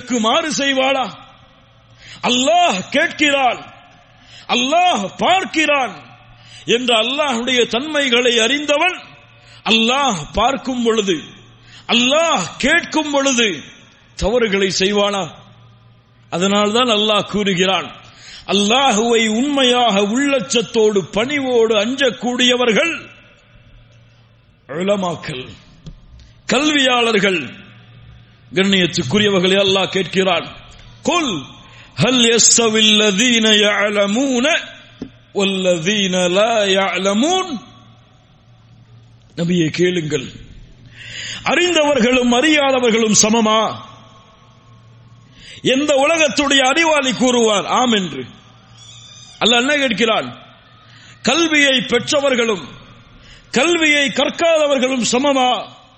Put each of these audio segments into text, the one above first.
எனக்கு மாறு செய்வாளா அல்லாஹ் கேட்கிறான் அல்லாஹ் பார்க்கிறான் என்ற அல்லாஹுடைய தன்மைகளை அறிந்தவன் அல்லாஹ் பார்க்கும் பொழுது அல்லாஹ் கேட்கும் பொழுது தவறுகளை செய்வானா அதனால்தான் அல்லாஹ் கூறுகிறான் அல்லாஹுவை உண்மையாக உள்ளச்சத்தோடு பணிவோடு அஞ்சக்கூடியவர்கள் உலமாக்கல் கல்வியாளர்கள் கண்ணியத்துக்குரியவர்களை அல்லாஹ் கேட்கிறான் கொல் ஹல் யஸ்தவில் லதீன يعلمون والذين لا يعلمون நபியே கேளுங்கள் அறிந்தவர்களும் அறியாதவர்களும் சமமா எந்த உலகத்துடைய அறிவாளி கூறுவார் ஆம் என்று அல்ல என்ன கேட்கிறான் கல்வியை பெற்றவர்களும் கல்வியை கற்காதவர்களும் சமமா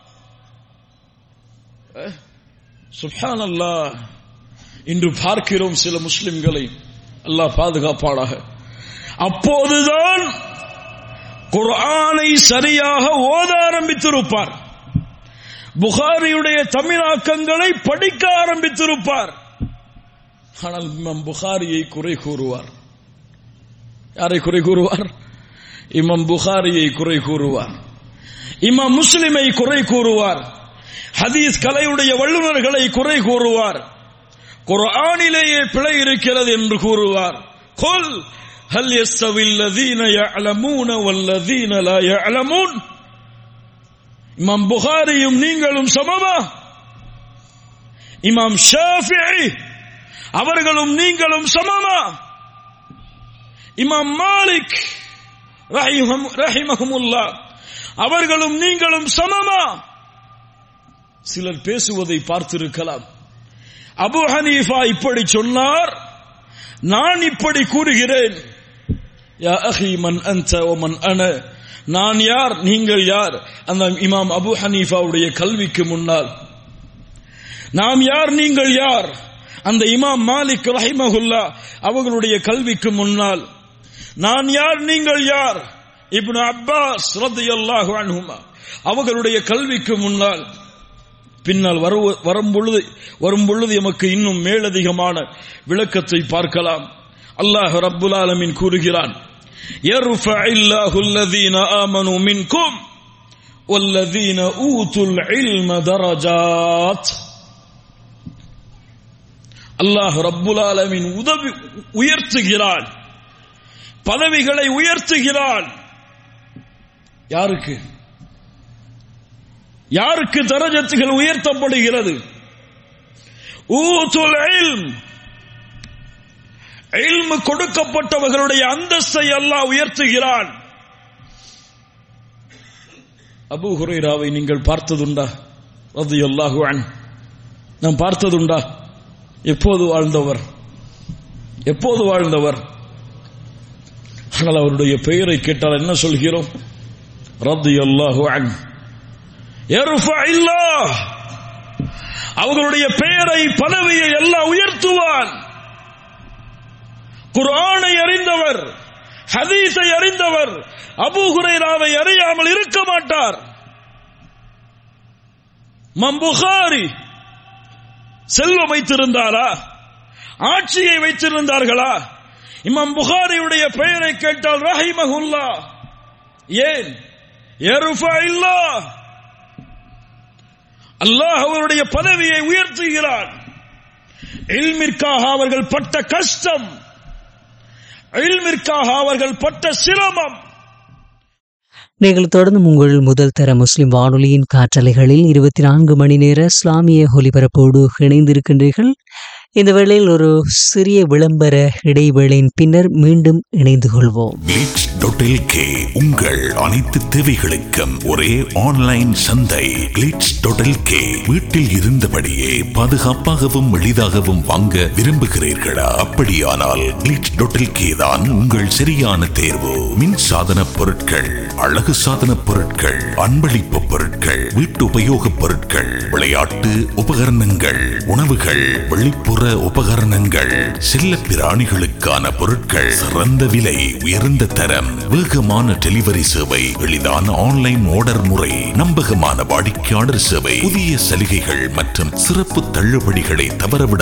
சுஹான் அல்லாஹ் இன்று பார்க்கிறோம் சில முஸ்லிம்களை அல்லாஹ் பாதுகாப்பாளாக அப்போதுதான் குர்ஆனை சரியாக ஓத ஆரம்பித்திருப்பார் புகாரியுடைய தமிழாக்கங்களை படிக்க ஆரம்பித்திருப்பார் ஆனால் இமாம் புகாரியை குறை கூறுவார் யாரை குறை கூறுவார் இமாம் புகாரியை குறை கூறுவார் இமாம் முஸ்லிமை குறை கூறுவார் ஹதீஸ் கலையுடைய வல்லுநர்களை குறை கூறுவார் குர்ஆனிலேயே பிழை இருக்கிறது என்று கூறுவார் கொல் ஹல் يستوي الذين يعلمون والذين لا يعلمون இமாம் புகாரியும் நீங்களும் சமமா இமாம் ஷாஃபிஇ அவர்களும் நீங்களும் சமமா இமாம் மாலிக் ரஹிமஹமுல்லா அவர்களும் நீங்களும் சமமா சிலர் பேசுவதை பார்த்திருக்கலாம் அபு ஹனீஃபா இப்படி சொன்னார் நான் இப்படி கூறுகிறேன் யா அஹி மன் அன்த ஓ மன் அன நான் யார் நீங்கள் யார் அந்த இமாம் அபு ஹனீஃபாவுடைய கல்விக்கு முன்னால் நாம் யார் நீங்கள் யார் அந்த இமாம் மாலிக் ரஹிமஹுல்லா அவர்களுடைய கல்விக்கு முன்னால் நான் யார் நீங்கள் யார் இப்னு அப்பாஸ் ரத்தியல்லாஹு அன்ஹுமா அவர்களுடைய கல்விக்கு முன்னால் பின்னால் வரும் பொழுது வரும் பொழுது எமக்கு இன்னும் மேலதிகமான விளக்கத்தை பார்க்கலாம் அல்லாஹ் ரப்புல் ஆலமின் கூறுகிறான் يرفع الله الذين آمنوا منكم والذين أوتوا العلم درجات அல்லாஹ் ரப்புல் ஆலமின் உதவி உயர்த்துகிறான் பதவிகளை உயர்த்துகிறான் யாருக்கு யாருக்கு தரஜத்துகள் உயர்த்தப்படுகிறது ஊதுல் இல்ம் இல்மு கொடுக்கப்பட்டவர்களுடைய அந்தஸ்தை அல்லாஹ் உயர்த்துகிறான் அபு ஹுரைராவை நீங்கள் பார்த்ததுண்டா அது அல்லாஹு நாம் பார்த்ததுண்டா எப்போது வாழ்ந்தவர் எப்போது வாழ்ந்தவர் ஆனால் அவருடைய பெயரை கேட்டால் என்ன சொல்கிறோம் ரத்து அல்லாஹு அன் அவர்களுடைய பெயரை பதவியை எல்லாம் உயர்த்துவான் குரானை அறிந்தவர் ஹதீஸை அறிந்தவர் அபு ஹுரைராவை அறியாமல் இருக்க மாட்டார் மம்புகாரி செல்வம் வைத்திருந்தாரா ஆட்சியை வைத்திருந்தார்களா இமாம் புகாரியுடைய பெயரை கேட்டால் ரஹிமகுல்லா ஏன் இல்லா அல்லாஹ் அவருடைய பதவியை உயர்த்துகிறான் இல்மிற்காக அவர்கள் பட்ட கஷ்டம் இல்மிற்காக அவர்கள் பட்ட சிரமம் நீங்கள் தொடர்ந்து உங்கள் முதல் தர முஸ்லிம் வானொலியின் காற்றலைகளில் இருபத்தி நான்கு மணி நேர இஸ்லாமிய ஒலிபரப்போடு இணைந்திருக்கின்றீர்கள் இந்த வேளையில் ஒரு சிறிய விளம்பர இடைவேளையின் பின்னர் மீண்டும் இணைந்து கொள்வோம் கிளிட்ஸ் டாட் கே உங்கள் அனைத்து தேவைகளுக்கும் ஒரே ஆன்லைன் சந்தை கிளிட்ஸ் டாட் கே வீட்டில் இருந்தபடியே பாதுகாப்பாகவும் எளிதாகவும் வாங்க விரும்புகிறீர்களா அப்படியானால் கிளிட்ஸ் டாட் கே தான் உங்கள் சரியான தேர்வு மின் சாதன பொருட்கள் அழகு சாதன பொருட்கள் அன்பளிப்பு பொருட்கள் வீட்டு உபயோக பொருட்கள் விளையாட்டு உபகரணங்கள் உணவுகள் வெளிப்புற உபகரணங்கள் செல்ல பிராணிகளுக்கான பொருட்கள் சிறந்த விலை உயர்ந்த தரம் வேகமான டெலிவரி சேவை எளிதான ஆன்லைன் ஆர்டர் முறை நம்பகமான வாடிக்கையாளர் சேவை புதிய சலுகைகள் மற்றும் சிறப்பு தள்ளுபடிகளை தவறவிட